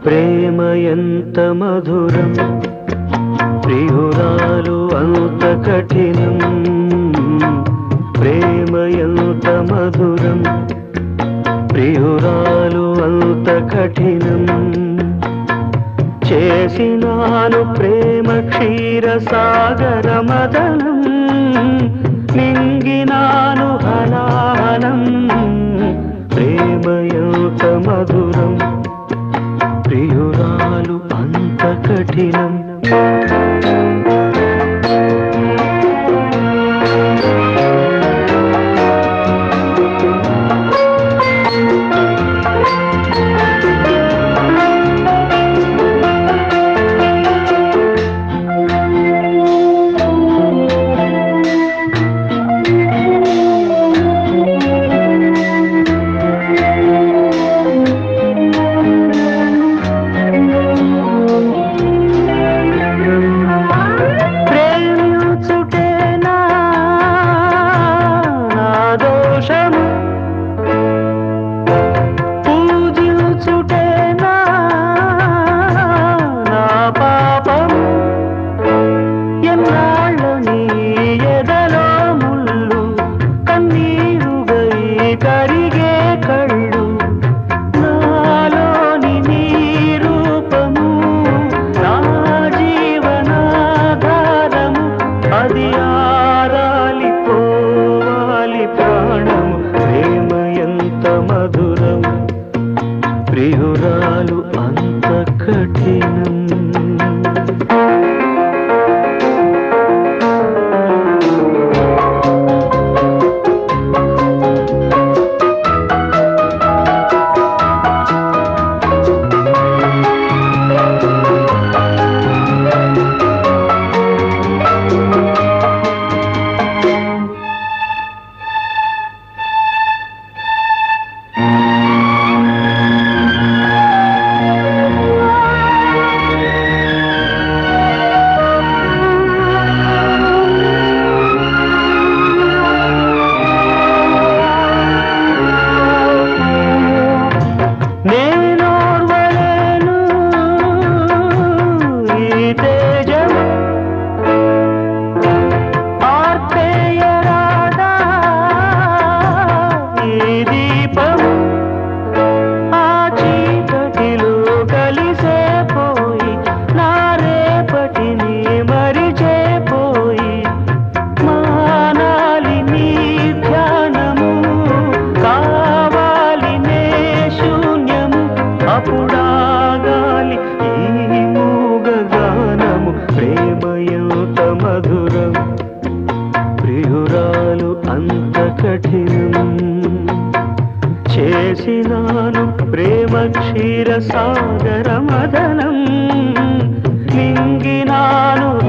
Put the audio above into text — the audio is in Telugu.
ప్రేమ ఎంత మధురం ప్రియురాలు అంత కఠినం ప్రేమ ఎంత మధురం ప్రియురాలు అంత కఠినం చేసినాను ప్రేమ క్షీర సాగర మదనం నింగినాను హలాహలం ప్రేమ ఎంత మధురం ప్రియురాలు అంత కఠినం ప్రేమించుటేనా నా దోషము పూజించుటేనా నా పాపము ఎన్నాళ్ళని ఎదలో ముళ్ళు కన్నీరుగై కరిగే కళ్ళు నాలోని నీ రూపము నా జీవనాధారము అది ఆరాలి పోవాలి ప్రాణము ప్రేమ ఎంత మధురం ప్రియురాలు అంత కఠినం నేనోర్వలేను ఈ తేజము ఆర్పేయరాదా ఈ దీపము ఆ చీకటిలో కలిసే పోయి నా రేపటిని మరిచే పోయి మానాలి నీ ధ్యానము కావాలి నే శూన్యము అప్పుడాగాలి ఈ మూగ గానము ప్రేమ ఎంత మధురం ప్రియురాలు అంత కఠినం చేసినాను ప్రేమ క్షీర సాగర మదనం నింగినాను